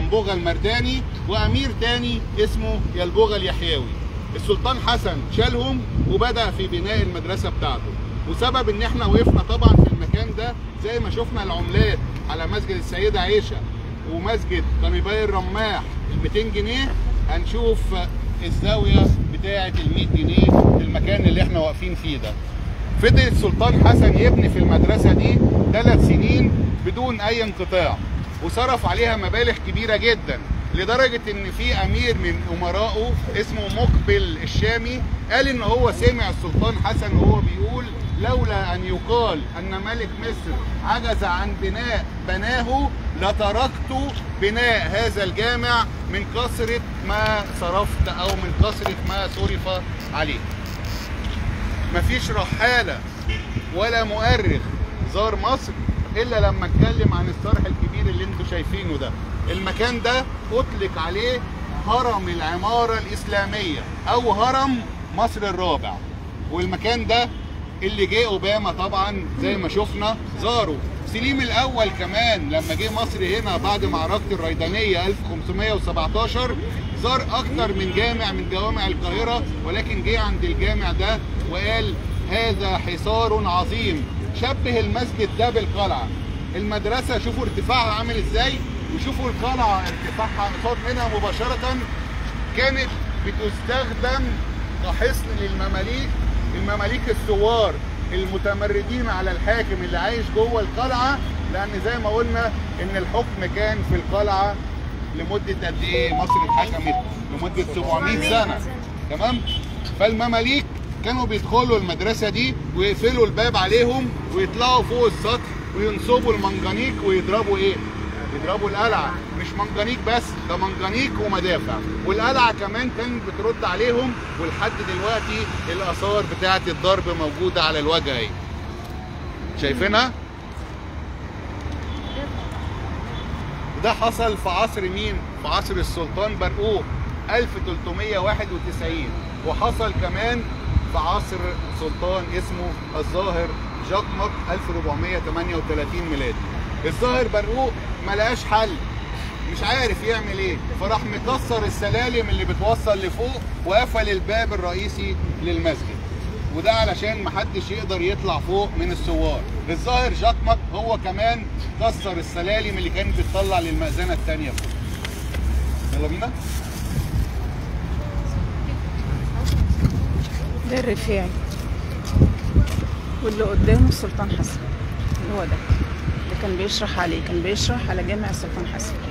ينبوغ المرداني وامير تاني اسمه يلبوغ اليحيوي السلطان حسن شالهم وبدا في بناء المدرسه بتاعته وسبب ان احنا وقفنا طبعا في المكان ده زي ما شفنا العملات على مسجد السيده عائشه ومسجد قنيبي الرماح ال 200 جنيه هنشوف الزاويه بتاعه ال 100 جنيه في المكان اللي احنا واقفين فيه ده فضل السلطان حسن يبني في المدرسه دي ثلاث سنين بدون اي انقطاع وصرف عليها مبالغ كبيره جدا لدرجه ان في امير من امرائه اسمه مقبل الشامي قال ان هو سمع السلطان حسن وهو بيقول لولا ان يقال ان ملك مصر عجز عن بناء بناه لتركت بناء هذا الجامع من كثره ما صرفت او من كثره ما صرف عليه مفيش رحالة ولا مؤرخ زار مصر إلا لما اتكلم عن الصرح الكبير اللي انتوا شايفينه ده المكان ده أطلق عليه هرم العمارة الإسلامية أو هرم مصر الرابع والمكان ده اللي جه أوباما طبعا زي ما شفنا زاره سليم الأول كمان لما جه مصر هنا بعد معركة الريدانية 1517 زار أكتر من جامع من جوامع القاهرة ولكن جه عند الجامع ده وقال هذا حصار عظيم شبه المسجد ده بالقلعة المدرسة شوفوا ارتفاعها عامل ازاي وشوفوا القلعة ارتفاعها قصاد منها مباشرة كانت بتستخدم كحصن للمماليك المماليك الثوار المتمردين على الحاكم اللي عايش جوه القلعة لأن زي ما قلنا إن الحكم كان في القلعة لمدة قد إيه مصر اتحكمت لمدة 700 سنة تمام فالمماليك كانوا بيدخلوا المدرسة دي ويقفلوا الباب عليهم ويطلعوا فوق السطح وينصبوا المنجنيق ويضربوا ايه؟ يضربوا القلعة مش منجنيق بس ده منجنيق ومدافع والقلعة كمان كانت بترد عليهم ولحد دلوقتي الآثار بتاعة الضرب موجودة على الوجه اهي شايفينها؟ ده حصل في عصر مين؟ في عصر السلطان برقوق 1391 وحصل كمان في عصر سلطان اسمه الظاهر جاكمك 1438 ميلادي الظاهر برقوق ما لقاش حل مش عارف يعمل ايه فراح مكسر السلالم اللي بتوصل لفوق وقفل الباب الرئيسي للمسجد وده علشان محدش يقدر يطلع فوق من الثوار الظاهر جاكمك هو كمان كسر السلالم اللي كانت بتطلع للمأذنة التانية فوق يلا بينا ده الرفاعي واللي قدامه السلطان حسن اللي هو ده اللي كان بيشرح عليه كان بيشرح على جامع السلطان حسن